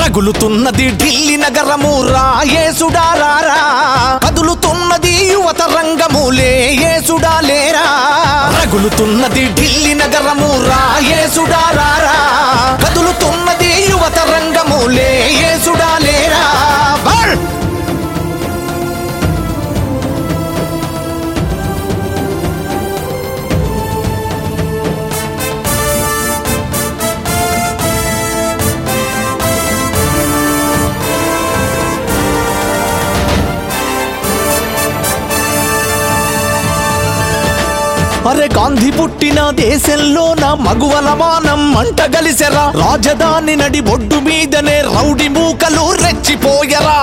రగులుతున్నది ఢిల్లీ నగరము రాయేసుడారారా కదులుతున్నది యువత రంగములే యేసుడా లేరా రగులుతున్నది ఢిల్లీ నగరము రాయేసుడారారా కదులుతున్నది యువత రంగములే యేసుడా లేరా బల్! అరే గాంధీ పుట్టిన దేశంలో నా మగువల మానం మంట గలిసెరా రాజధాని నడి ఒడ్డు మీదనే రౌడి మూకలు రెచ్చిపోయరా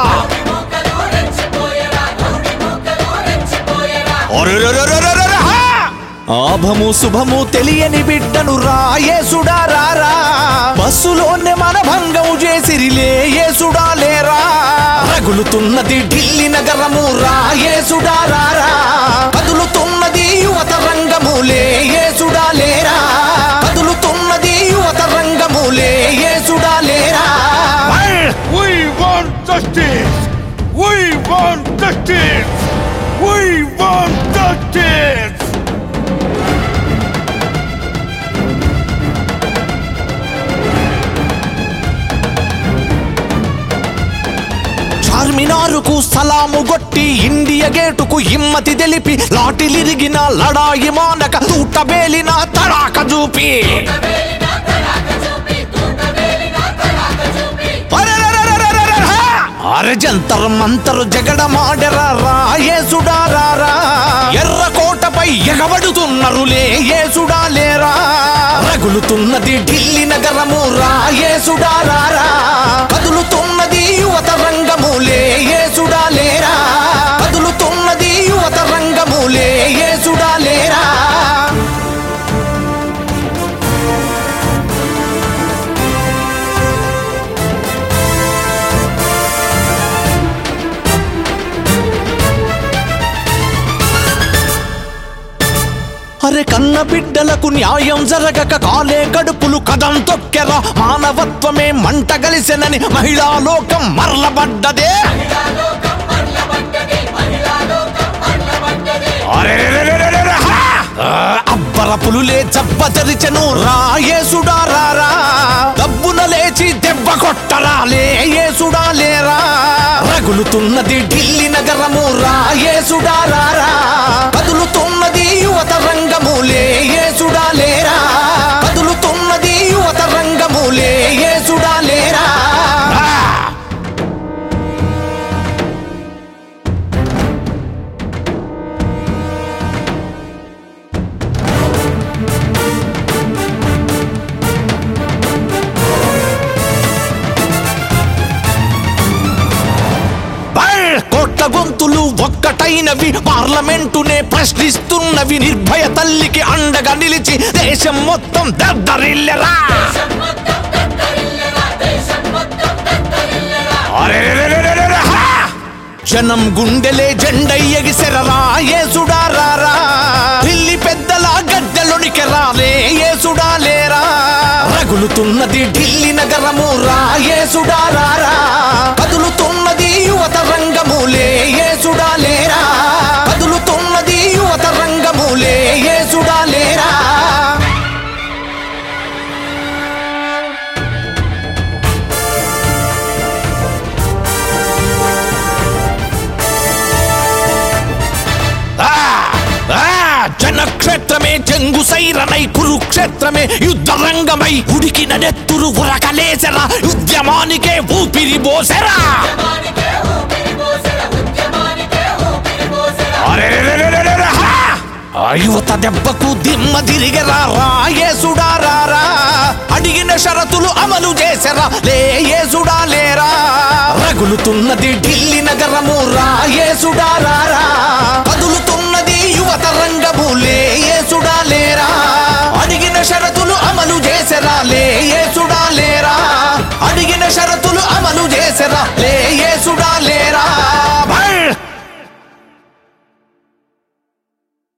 అరెరెరెరెరెరెరె, హా! ఆభము శుభము తెలియని బిడ్డను రాయేసుడా రారా బస్సులోనే మన భంగం చేసిరిలే యేసుడా లేరా రగులుతున్నది ఢిల్లీ నగరము రాయేసుడా రారా కదులుతున్నది యువత రంగములే యేసుడా లేరా కదులుతున్నది యువత రంగములే యేసుడా లేరా We want justice! We want justice! We want justice! చార్మినారుకు సలాము గొట్టి ఇండియా గేటుకు హిమ్మతి తెలిపి లాటిలిరిగిన లడాయి మానక తూట బేలిన తడాక చూపి అరెరెరెరెరెరెరె, హా! అరె జంతర్ మంతరు జగడ మాడెరా రాయేసుడా రారా ఎర్ర కోటపై ఎగబడుతున్నరులే యేసుడా లేరా రగులుతున్నది ఢిల్లీ నగరము రాయేసుడా రారా కదులుతున్నది యువత రంగములే యేసుడా లేరా కదులుతున్నది యువత రంగములే యేసుడా లేరా అరే కన్న బిడ్డలకు న్యాయం జరగక కాలే గడుపులు కదం తొక్కెరా మానవత్వమే మంట గలిసెనని మహిళా లోకం మరలబడ్డదే అరెరెరెరెరెరె, హా! ఆ, అబ్బర పులులే చప్పచరిచెను రాయేసుడా రారా దబ్బున లేచి దెబ్బ కొట్టరా లేయేసుడా లేరా రగులుతున్నది ఢిల్లీ నగరము రాయేసుడా రారా కదులుతున్నది యువత రంగములే యేసుడా లేరా కదులుతున్నది యువత రంగములే యేసుడా లేరా ఆ! బల్! కోట్ల గొంతులు ఒక్కటైనవి పార్లమెంటునే ప్రశ్నిస్తున్నవి నిర్భయ తల్లికి అండగా నిలిచి దేశం మొత్తం దద్దరిల్లెరా అరెరెరెరెరెరె, హా! జనం గుండెలే జెండై ఎగిసెరరా యేసుడా రారా ఢిల్లీ పెద్దల గడ్డలునికి రాలే యేసుడా లేరా రగులుతున్నది ఢిల్లీ నగరము రాయేసుడా రారా కదులుతున్నది యువత రంగములే యేసుడా లేరా కదులుతున్నది యువత రంగములే యేసుడా లేరా ఆ! ఆ! జనక్షేత్రమే జంగు సైరనై కురుక్షేత్రమే యుద్ధ రంగమై ఉడికిన నెత్తురు ఉరకలేసరా ఉద్యమానికే ఊపిరి పోసెరా అరెరెరెరెరెరె, హా! ఆ యువత దెబ్బకు దిమ్మ తిరిగరా రాయేసుడా రారా అడిగిన షరతులు అమలు చేసరా లేయేసుడా లేరా రగులుతున్నది ఢిల్లీ నగరము రాయేసుడా రారా